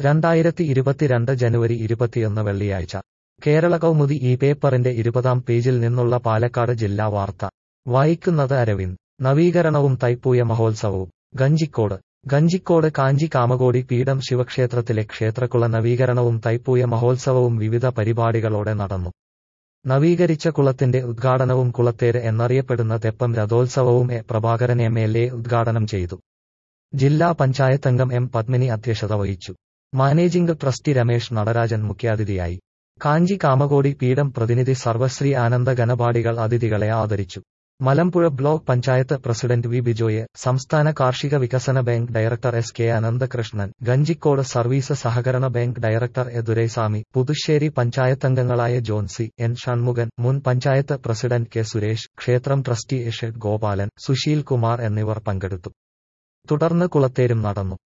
രണ്ടായിരത്തി ഇരുപത്തിരണ്ട് ജനുവരി ഇരുപത്തിയൊന്ന് വെള്ളിയാഴ്ച കേരള കൗമുദി ഈ പേപ്പറിന്റെ ഇരുപതാം പേജിൽ നിന്നുള്ള പാലക്കാട് ജില്ലാ വാർത്ത വായിക്കുന്നത് അരവിന്ദ് നവീകരണവും തൈപ്പൂയ മഹോത്സവവും ഗഞ്ചിക്കോട് ഗഞ്ചിക്കോട് കാഞ്ചി കാമകോടി പീഠം ശിവക്ഷേത്രത്തിലെ ക്ഷേത്രക്കുള നവീകരണവും തൈപ്പൂയ മഹോത്സവവും വിവിധ പരിപാടികളോടെ നടന്നു നവീകരിച്ച കുളത്തിന്റെ ഉദ്ഘാടനവും കുളത്തേര് എന്നറിയപ്പെടുന്ന തെപ്പം രഥോത്സവവും A Prabhakaran M L A ഉദ്ഘാടനം ചെയ്തു ജില്ലാ പഞ്ചായത്തംഗം എം പത്മിനി അധ്യക്ഷത വഹിച്ചു മാനേജിംഗ് ട്രസ്റ്റി രമേഷ് നടരാജൻ മുഖ്യാതിഥിയായി കാഞ്ചി കാമകോടി പീഠം പ്രതിനിധി സർവശ്രീ ആനന്ദ ഗണപാടികൾ അതിഥികളെ ആദരിച്ചു Malampuzha block panchayat president V Bijoy സംസ്ഥാന കാർഷിക വികസന bank director S K Ananthakrishnan Kanjikode service സഹകരണ bank director A Duraiswamy Puthussery പഞ്ചായത്തംഗങ്ങളായ ജോൺസി എൻ ഷൺമുഖൻ മുൻ പഞ്ചായത്ത് പ്രസിഡന്റ് കെ സുരേഷ് ക്ഷേത്രം ട്രസ്റ്റി എഷഡ് ഗോപാലൻ സുശീൽ കുമാർ എന്നിവർ പങ്കെടുത്തു തുടർന്ന് കുളത്തേരും നടന്നു